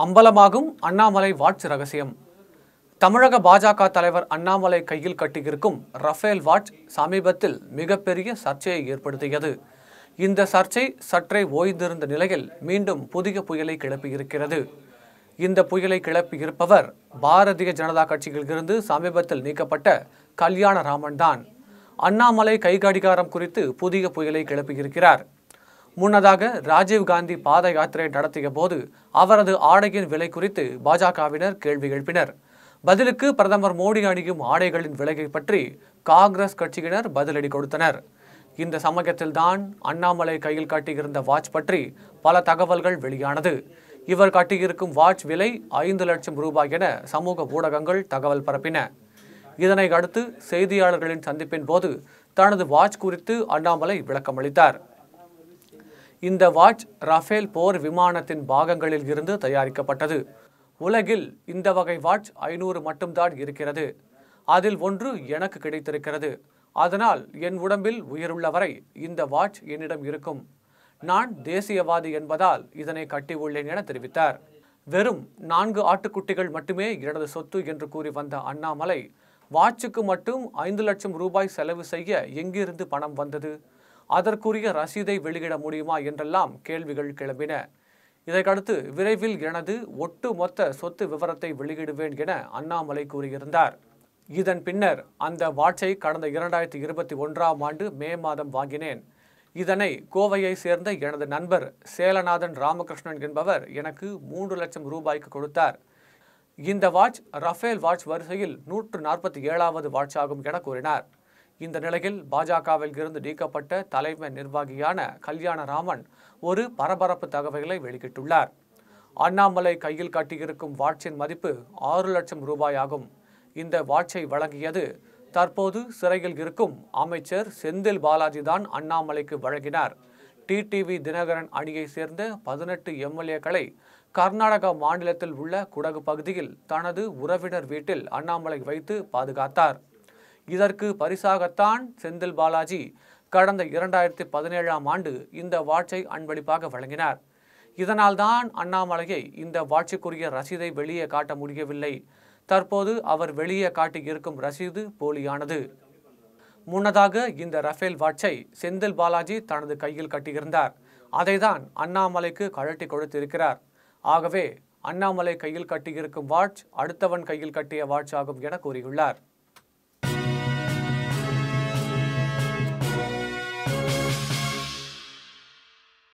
அம்பலமாகும் Annamalai watch ரகசியம் தமிழக பாஜக தலைவர் அண்ணாமலை கையில் கட்டியிருக்கும் ரஃபேல் வாட்ச் சமீபத்தில் மிகப்பெரிய சர்ச்சையை ஏற்படுத்தியது இந்த சர்ச்சை சற்றே ஓய்ந்திருந்த நிலையில் மீண்டும் புதிய புயலை கிளப்பியிருக்கிறது இந்த புயலை கிளப்பியிருப்பவர் பாரதிய ஜனதா கட்சியில் இருந்து சமீபத்தில் நீக்கப்பட்ட கல்யாணராமன் தான் அண்ணாமலை கைகடிகாரம் குறித்து புதிய புயலை கிளப்பியிருக்கிறார் முன்னதாக ராஜீவ்காந்தி பாத யாத்திரை நடத்திய போது அவரது ஆடையின் விலை குறித்து பாஜகவினர் கேள்வி எழுப்பினர் பதிலுக்கு பிரதமர் மோடி அணியும் ஆடைகளின் விலையை பற்றி காங்கிரஸ் கட்சியினர் பதிலடி கொடுத்தனர் இந்த சமயத்தில்தான் அண்ணாமலை கையில் காட்டியிருந்த வாட்ச் பற்றி பல தகவல்கள் வெளியானது இவர் காட்டியிருக்கும் வாட்ச் விலை ஐந்து லட்சம் ரூபாய் என சமூக ஊடகங்கள் தகவல் பரப்பின இதனை அடுத்து செய்தியாளர்களின் சந்திப்பின் போது தனது வாட்ச் குறித்து அண்ணாமலை விளக்கமளித்தார் இந்த வாட்ச் ரஃபேல் போர் விமானத்தின் பாகங்களில் இருந்து தயாரிக்கப்பட்டது உலகில் இந்த வகை வாட்ச் ஐநூறு மட்டும்தான் இருக்கிறது அதில் ஒன்று எனக்கு கிடைத்திருக்கிறது அதனால் என் உடம்பில் உயிருள்ள வரை இந்த வாட்ச் என்னிடம் இருக்கும் நான் தேசியவாதி என்பதால் இதனை கட்டி உள்ளேன் என தெரிவித்தார் வெறும் நான்கு ஆட்டுக்குட்டிகள் மட்டுமே எனது சொத்து என்று கூறி வந்த அண்ணாமலை வாட்சுக்கு மட்டும் ஐந்து லட்சம் ரூபாய் செலவு செய்ய எங்கிருந்து பணம் வந்தது அதற்குரிய ரசீதை வெளியிட முடியுமா என்றெல்லாம் கேள்விகள் கிளம்பின இதையடுத்து விரைவில் எனது ஒட்டு மொத்த சொத்து விவரத்தை வெளியிடுவேன் என அண்ணாமலை கூறியிருந்தார் இதன் பின்னர் அந்த வாட்சை கடந்த இரண்டாயிரத்தி இருபத்தி ஒன்றாம் ஆண்டு மே மாதம் வாங்கினேன் இதனை கோவையை சேர்ந்த எனது நண்பர் சேலநாதன் ராமகிருஷ்ணன் என்பவர் எனக்கு மூன்று லட்சம் ரூபாய்க்கு கொடுத்தார் இந்த வாட்ச் ரஃபேல் வாட்ச் வரிசையில் நூற்று நாற்பத்தி ஏழாவது வாட்ச் ஆகும் என கூறினார் இந்த நிலையில் பாஜகவில் இருந்து நீக்கப்பட்ட தலைமை நிர்வாகியான கல்யாணராமன் ஒரு பரபரப்பு தகவலை வெளியிட்டுள்ளார் அண்ணாமலை கையில் கட்டியிருக்கும் வாட்சின் மதிப்பு ஆறு லட்சம் ரூபாய் ஆகும் இந்த வாட்சை வழங்கியது தற்போது சிறையில் இருக்கும் அமைச்சர் செந்தில் பாலாஜி தான் அண்ணாமலைக்கு வழங்கினார் டிடிவி தினகரன் அணியை சேர்ந்த பதினெட்டு எம்எல்ஏக்களை கர்நாடகா மாநிலத்தில் உள்ள குடகு பகுதியில் தனது உறவினர் வீட்டில் அண்ணாமலை வைத்து பாதுகாத்தார் இதற்கு பரிசாகத்தான் செந்தில் பாலாஜி கடந்த இரண்டாயிரத்தி பதினேழாம் ஆண்டு இந்த வாட்சை அன்பளிப்பாக வழங்கினார் இதனால்தான் அண்ணாமலையை இந்த வாட்சுக்குரிய ரசீதை வெளியே காட்ட முடியவில்லை தற்போது அவர் வெளியே காட்டியிருக்கும் ரசீது போலியானது முன்னதாக இந்த ரஃபேல் வாட்சை செந்தில் பாலாஜி தனது கையில் கட்டியிருந்தார் அதைதான் அண்ணாமலைக்கு கழட்டி கொடுத்திருக்கிறார் ஆகவே அண்ணாமலை கையில் கட்டியிருக்கும் வாட்ச் அடுத்தவன் கையில் கட்டிய வாட்ச் ஆகும் என கூறியுள்ளார்